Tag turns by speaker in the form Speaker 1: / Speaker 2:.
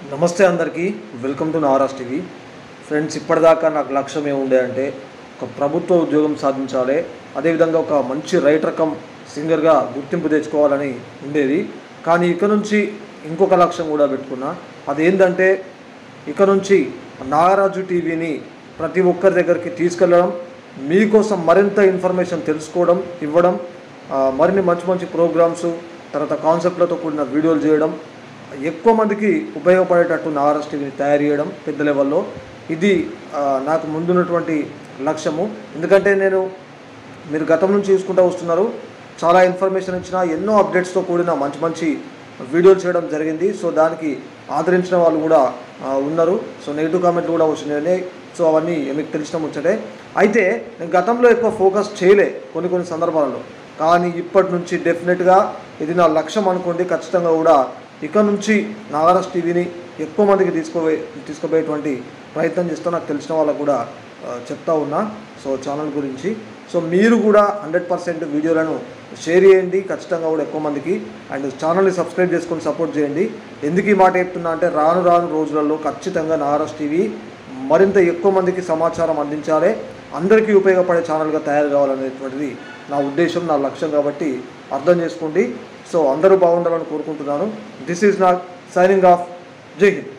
Speaker 1: నమస్తే అందరికీ welcome to Naras TV friends ఇప్పటిదాకా నాకు లక్ష్యం ఏముండే అంటే ఒక ప్రభుత్వ ఉద్యోగం సాధించాలి అదేవిధంగా ఒక మంచి రైటర్ కమ్ సింగర్గా గుర్తింపు తెచ్చుకోవాలని ఉండేది కానీ ఇక నుంచి ఇంకొక లక్ష్యం కూడా పెట్టుకున్నా అదేంటంటే ఇక నుంచి నాగరాజు టీవీని ప్రతి ఒక్కరి దగ్గరికి తీసుకెళ్ళడం మీకోసం మరింత ఇన్ఫర్మేషన్ తెలుసుకోవడం ఇవ్వడం ఆ, మరిన్ని మంచి మంచి ప్రోగ్రామ్స్ తర్వాత కాన్సెప్ట్లతో కూడిన వీడియోలు చేయడం ఎక్కువ మందికి ఉపయోగపడేటట్టు నాగరాజ్ టీవీని తయారు చేయడం పెద్ద లెవెల్లో ఇది ఆ, నాకు ముందున్నటువంటి లక్ష్యము ఎందుకంటే నేను మీరు గతం నుంచి చూసుకుంటూ వస్తున్నారు చాలా ఇన్ఫర్మేషన్ ఇచ్చిన ఎన్నో అప్డేట్స్తో కూడిన మంచి మంచి వీడియోలు చేయడం జరిగింది సో దానికి ఆదరించిన వాళ్ళు కూడా ఆ, ఉన్నారు సో నెగిటివ్ కామెంట్లు కూడా వచ్చినాయి సో అవన్నీ మీకు తెలిసిన ముచ్చటే అయితే నేను గతంలో ఎక్కువ ఫోకస్ చేయలే కొన్ని కొన్ని సందర్భాలలో కానీ ఇప్పటి నుంచి డెఫినెట్గా ఇది నా లక్ష్యం అనుకోండి ఖచ్చితంగా కూడా ఇక నుంచి నాగరాజ్ టీవీని ఎక్కువ మందికి తీసుకోపోయే తీసుకుపోయేటువంటి ప్రయత్నం చేస్తా నాకు తెలిసిన వాళ్ళకు కూడా ఆ, చెప్తా ఉన్నా సో ఛానల్ గురించి సో మీరు కూడా హండ్రెడ్ పర్సెంట్ వీడియోలను షేర్ చేయండి ఖచ్చితంగా కూడా ఎక్కువ మందికి అండ్ ఛానల్ని సబ్స్క్రైబ్ చేసుకొని సపోర్ట్ చేయండి ఎందుకు ఈ మాట చెప్తున్నా అంటే రాను రాను రోజులలో ఖచ్చితంగా నాగరాజ్ టీవీ మరింత ఎక్కువ మందికి సమాచారం అందించాలి అందరికీ ఉపయోగపడే ఛానల్గా తయారు కావాలనేటువంటిది నా ఉద్దేశం నా లక్ష్యం కాబట్టి అర్థం చేసుకోండి సో అందరూ బాగుండాలని కోరుకుంటున్నాను దిస్ ఈజ్ నాట్ సైనింగ్ ఆఫ్ జై హింద్